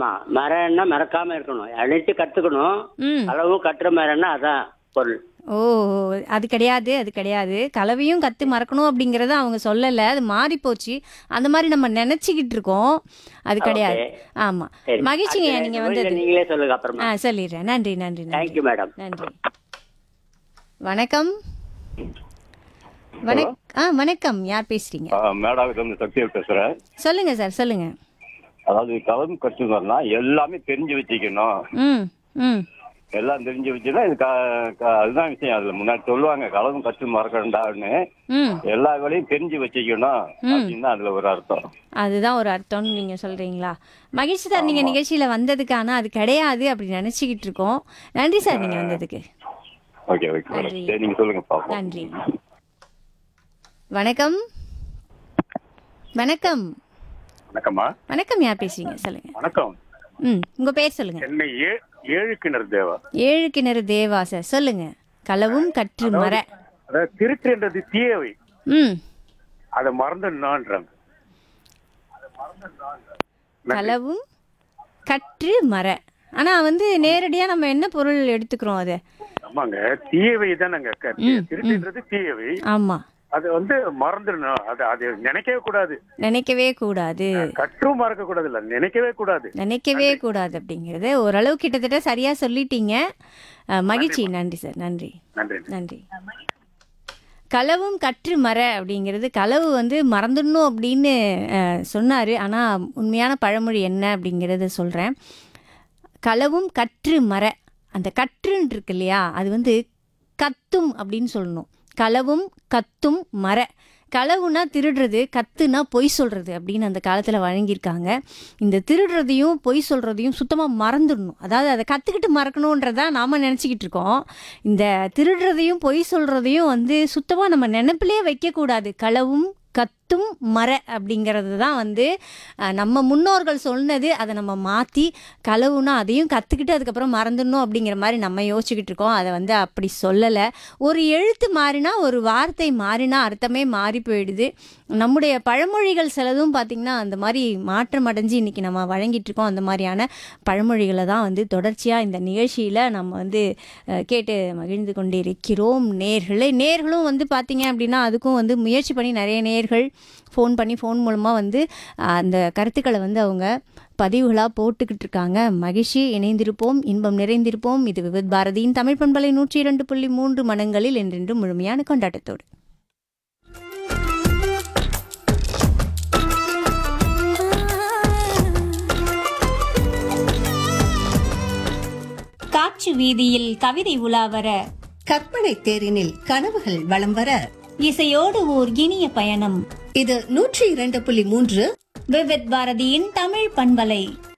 ஆமா மரம்னா மறக்காம இருக்கணும் அனைத்து கத்துக்கணும் ம் அளவு கட்டுற மரம்னா அதான் பொருள் ஓ அது கிடையாது அது கிடையாது கலவையும் கத்து மறக்கணும் அப்படிங்கறத அவங்க சொல்லல அது மாறி போச்சு அந்த மாதிரி நம்ம நினைச்சுக்கிட்டு இருக்கோம் அது கிடையாது ஆமா சரி மகிழ்ச்சிங்க அடுத்த நீங்க பதில வந்தது நீங்களே சொல்லுங்க அப்புறமா ஆ சொல்லிடுறேன் நன்றி நன்றி நன்றி தேங்க்யூ மேடம் நன்றி வணக்கம் வணக் ஆ வணக்கம் யார் பேசுறீங்க மேடாவிட்ட இருந்து சக்தியா பேசுறேன் சொல்லுங்க சார் சொல்லுங்க அதாவது கலந்து கற்றுக்கணும்னா எல்லாமே தெரிஞ்சு வச்சுக்கணும் ம் ம் எல்லாம் தெரிஞ்சு வச்சுன்னா இது க- க- அதுதான் விஷயம் அதுல முன்னாடி சொல்லுவாங்க கலந்து கற்று மறக்கண்டான்னு ம் எல்லா வேலையும் தெரிஞ்சு வச்சுக்கணும் அப்படின்னு தான் அதுல ஒரு அர்த்தம் அதுதான் ஒரு அர்த்தம்னு நீங்க சொல்றீங்களா மகிழ்ச்சி சார் நீங்க நிகழ்ச்சியில வந்ததுக்கு ஆனா அது கிடையாது அப்படி நினைச்சுக்கிட்டு இருக்கோம் நன்றி சார் நீங்க வந்ததுக்கு ஓகே ஓகே மேடம் நன்றி. சரி நீங்க சொல்லுங்க பாப்போம் நன்றி வணக்கம் வணக்கம் வணக்கம்மா வணக்கம் யார் பேசுறீங்க சொல்லுங்க வணக்கம் ம் உங்க பேர் சொல்லுங்க சென்னை ஏ- ஏழு கிணறு தேவா ஏழு கிணறு தேவா சார் சொல்லுங்க களவும் கற்று மர அதாவது திருட்டுன்றது தீயவை ம் அதை மறந்துடணுன்றாங்க களவும் கற்று மர ஆனா வந்து நேரடியா நம்ம என்ன பொருள் எடுத்துக்கிறோம் அதை ஆமாங்க தீயவை தானங்க ம், திருட்டுன்றது தீயவை ஆமா அது வந்து மறந்துடணும் அது அது நினைக்கவே கூடாது நினைக்கவே கூடாது கற்றும் மறக்க கூடாது இல்ல நினைக்கவே கூடாது நினைக்கவே கூடாது அப்படிங்கறது ஓரளவு கிட்டத்தட்ட சரியா சொல்லிட்டீங்க அஹ், மகிழ்ச்சி நன்றி சார் நன்றி நன்றி நன்றி களவும் கற்று மர அப்படிங்கிறது களவு வந்து மறந்துடணும் அப்படின்னு அஹ், சொன்னாரு ஆனா உண்மையான பழமொழி என்ன அப்படிங்கிறத சொல்றேன் களவும் கற்று மர அந்த கற்றுன்னு இருக்கு இல்லையா அது வந்து கத்தும் அப்படின்னு சொல்லணும் களவும் கத்தும் மர களவுனா திருடுறது கத்துனா பொய் சொல்றது அப்படின்னு அந்த காலத்தில் வழங்கியிருக்காங்க இந்த திருடுறதையும் பொய் சொல்றதையும் சுத்தமாக மறந்துடணும் அதாவது அதை கற்றுக்கிட்டு மறக்கணுன்றதா நாம் நினச்சிக்கிட்டு இருக்கோம் இந்த திருடுறதையும் பொய் சொல்றதையும் வந்து சுத்தமாக நம்ம நினைப்பிலே வைக்கக்கூடாது களவும் கத்தும் மர அப்படிங்கிறது தான் வந்து அஹ், நம்ம முன்னோர்கள் சொன்னது அதை நம்ம மாற்றி களவுனா அதையும் கற்றுக்கிட்டு அதுக்கப்புறம் மறந்துடணும் அப்படிங்கிற மாதிரி நம்ம யோசிச்சுக்கிட்டு இருக்கோம் அதை வந்து அப்படி சொல்லலை ஒரு எழுத்து மாறினா ஒரு வார்த்தை மாறினா அர்த்தமே மாறி போயிடுது நம்முடைய பழமொழிகள் சிலதும் பார்த்திங்கன்னா அந்த மாதிரி மாற்றம் அடைஞ்சு இன்றைக்கி நம்ம வழங்கிட்டு இருக்கோம் அந்த மாதிரியான பழமொழிகளை தான் வந்து தொடர்ச்சியாக இந்த நிகழ்ச்சியில் நம்ம வந்து அஹ், கேட்டு மகிழ்ந்து கொண்டிருக்கிறோம் நேர்களே நேர்களும் வந்து பார்த்தீங்க அப்படின்னா அதுக்கும் வந்து முயற்சி பண்ணி நிறைய நேர்கள் ஃபோன் பண்ணி ஃபோன் மூலமாக வந்து அஹ், அந்த கருத்துக்களை வந்து அவங்க பதிவுகளாக போட்டுக்கிட்டு இருக்காங்க மகிழ்ச்சி இணைந்திருப்போம் இன்பம் நிறைந்திருப்போம் இது விவித் பாரதியின் தமிழ் பண்பலை நூற்றி இரண்டு புள்ளி மூன்று மனங்களில் என்றென்றும் முழுமையான கொண்டாட்டத்தோடு காற்று வீதியில் கவிதை உலாவர கற்பனை தேரினில் கனவுகள் வலம் வர இசையோடு ஓர் இனிய பயணம் இது நூற்றி இரண்டு புள்ளி மூன்று விவித் பாரதியின் தமிழ் பண்பலை